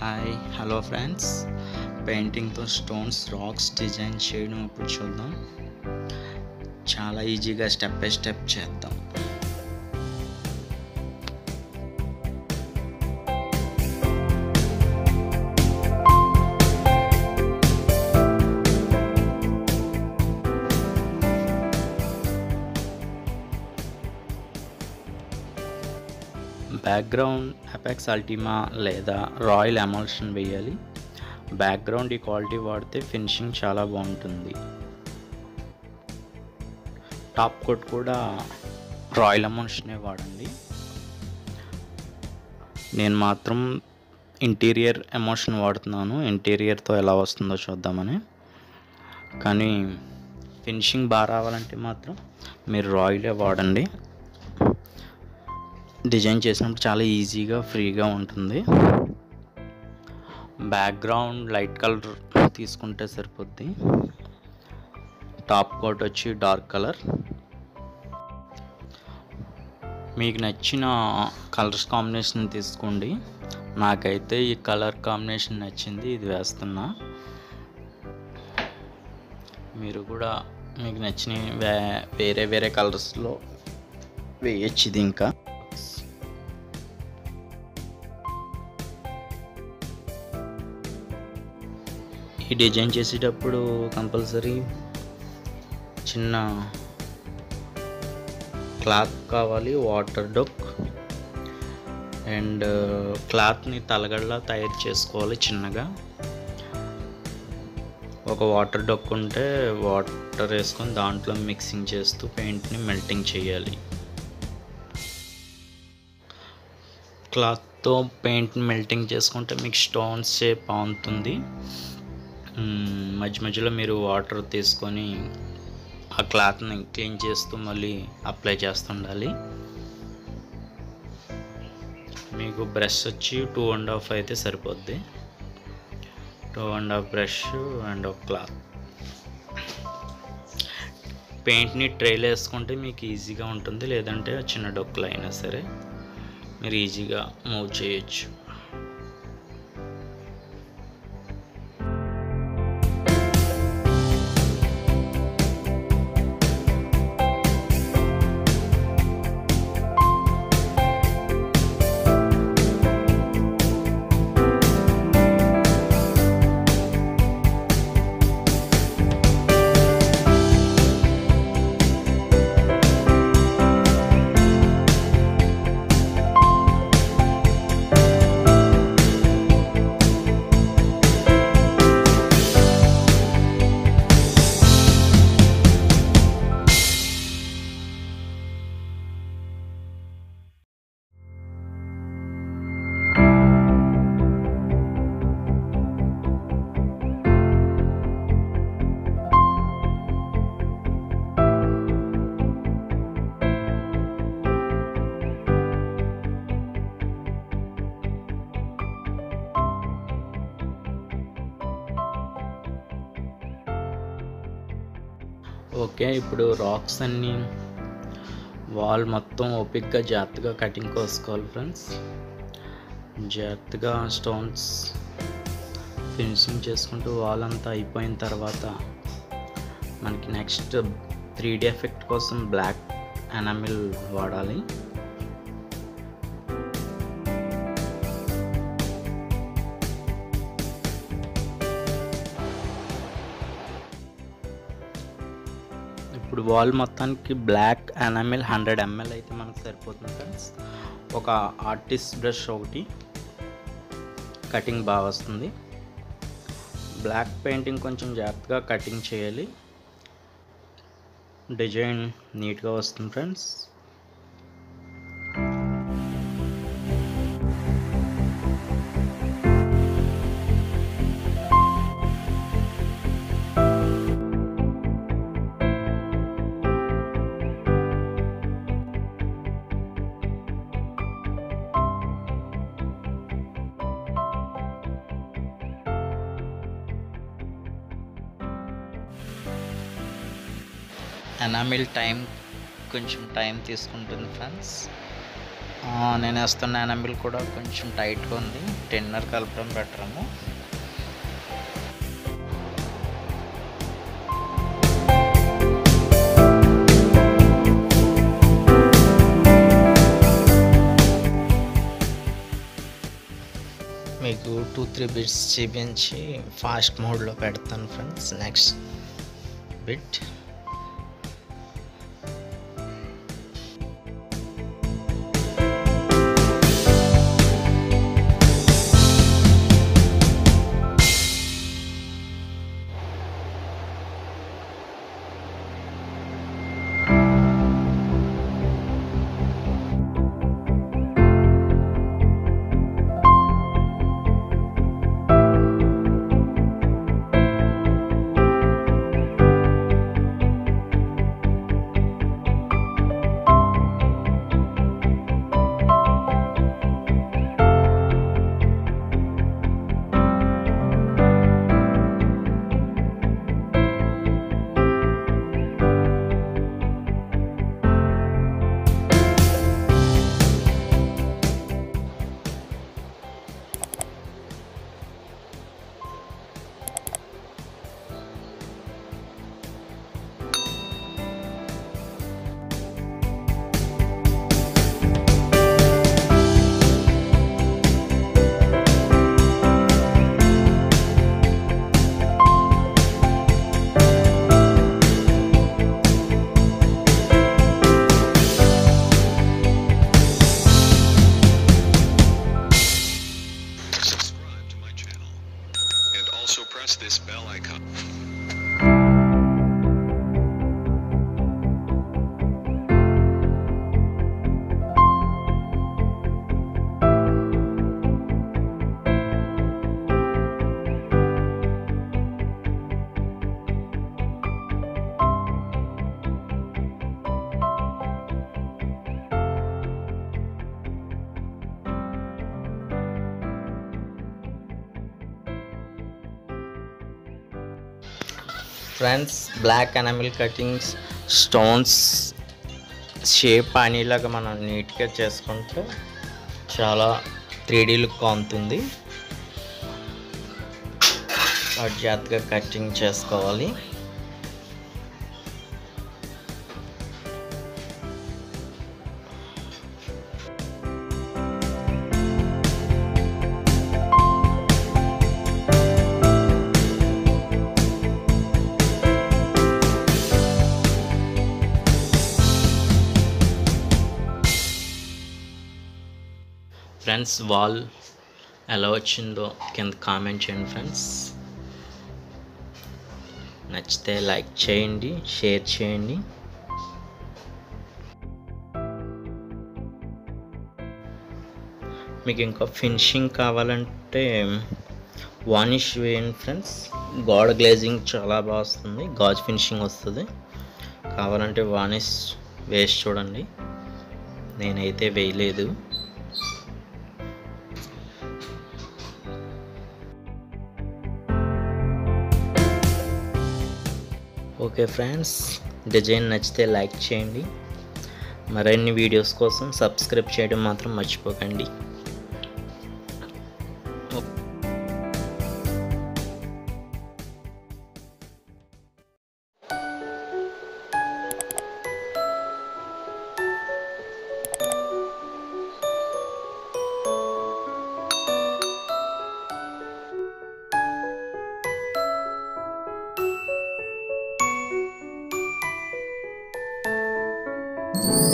Hi hello friends పెయింటింగ్తో stones rocks design చేయడం ఇప్పుడు చూద్దాం చాలా ఈజీగా స్టెప్ బై స్టెప్ చేద్దాం బ్యాక్గ్రౌండ్ అపెక్స్ అల్టిమా లేదా రాయల్ ఎమల్షన్ వేయాలి బ్యాక్గ్రౌండ్ ఈ క్వాలిటీ వాడితే ఫినిషింగ్ చాలా బాగుంటుంది టాప్ కోట్ కూడా రాయల్ ఎమల్షనే వాడండి నేను మాత్రం ఇంటీరియర్ ఎమోషన్ వాడుతున్నాను ఇంటీరియర్తో ఎలా వస్తుందో చూద్దామని కానీ ఫినిషింగ్ బాగా రావాలంటే మాత్రం మీరు రాయలే వాడండి డిజైన్ చేసినప్పుడు చాలా ఈజీగా ఫ్రీగా ఉంటుంది బ్యాక్గ్రౌండ్ లైట్ కలర్ తీసుకుంటే సరిపోద్ది టాప్ కోట్ వచ్చి డార్క్ కలర్ మీకు నచ్చిన కలర్స్ కాంబినేషన్ తీసుకోండి నాకైతే ఈ కలర్ కాంబినేషన్ నచ్చింది ఇది వేస్తున్నా మీరు కూడా మీకు నచ్చిన వే వేరే వేరే కలర్స్లో వేయచ్చు ఇది ఇంకా ఈ డిజైన్ చేసేటప్పుడు కంపల్సరీ చిన్న క్లాత్ కావాలి వాటర్ డొక్ అండ్ క్లాత్ని తలగడలా తయారు చేసుకోవాలి చిన్నగా ఒక వాటర్ డొక్ ఉంటే వాటర్ వేసుకొని దాంట్లో మిక్సింగ్ చేస్తూ పెయింట్ని మెల్టింగ్ చేయాలి క్లాత్తో పెయింట్ మెల్టింగ్ చేసుకుంటే మీకు స్టోన్స్ షేప్ బాగుంటుంది మధ్య మధ్యలో మీరు వాటర్ తీసుకొని ఆ క్లాత్ని క్లీన్ చేస్తూ మళ్ళీ అప్లై చేస్తుండాలి మీకు బ్రష్ వచ్చి టూ అండ్ హాఫ్ అయితే సరిపోద్ది two and half brush and ఒక క్లాత్ పెయింట్ని ట్రైల్ వేసుకుంటే మీకు ఈజీగా ఉంటుంది లేదంటే చిన్న డొక్కులు అయినా సరే మీరు ఈజీగా మూవ్ చేయొచ్చు ఓకే ఇప్పుడు రాక్స్ అన్నీ వాల్ మొత్తం ఓపిక్గా జాగ్రత్తగా కటింగ్ కోసుకోవాలి ఫ్రెండ్స్ జాగ్రత్తగా స్టోన్స్ ఫినిషింగ్ చేసుకుంటూ వాల్ అంతా అయిపోయిన తర్వాత మనకి నెక్స్ట్ త్రీ డి ఎఫెక్ట్ కోసం బ్లాక్ ఎనామిల్ వాడాలి ఇప్పుడు వాల్ మొత్తానికి బ్లాక్ ఎనామిల్ హండ్రెడ్ ఎంఎల్ అయితే మనకు సరిపోతుంది ఫ్రెండ్స్ ఒక ఆర్టిస్ట్ బ్రష్ ఒకటి కటింగ్ బాగా వస్తుంది బ్లాక్ పెయింటింగ్ కొంచెం జాగ్రత్తగా కటింగ్ చేయాలి డిజైన్ నీట్గా వస్తుంది ఫ్రెండ్స్ ఎనామిల్ టైం కొంచెం టైం తీసుకుంటుంది ఫ్రెండ్స్ ఆ, నేను వేస్తున్న ఎనమిల్ కూడా కొంచెం టైట్గా ఉంది టెన్నర్ కలపడం బెటర్ ఏమో మీకు టూ త్రీ బిట్స్ చూపించి ఫాస్ట్ మోడ్లో పెడతాను friends next bit subscribe to my channel and also press this bell icon. Friends black enamel cuttings stones shape అనేలాగా మనం నీట్గా చేసుకుంటే చాలా త్రీ డీ లుక్ ఉంటుంది వాటి జాగ్రత్తగా కటింగ్ చేసుకోవాలి ఫ్రెండ్స్ వాల్ ఎలా వచ్చిందో కింద కామెంట్ చేయండి ఫ్రెండ్స్ నచ్చితే లైక్ చేయండి షేర్ చేయండి మీకు ఇంకా ఫినిషింగ్ కావాలంటే వానిష్ వేయండి ఫ్రెండ్స్ గోడ గ్లేజింగ్ చాలా బాగా వస్తుంది గాజ్ ఫినిషింగ్ వస్తుంది కావాలంటే వానిష్ వేసి చూడండి నేనైతే వేయలేదు ఓకే ఫ్రెండ్స్ డిజైన్ నచ్చితే లైక్ చేయండి మరిన్ని వీడియోస్ కోసం సబ్స్క్రైబ్ చేయడం మాత్రం మర్చిపోకండి Thank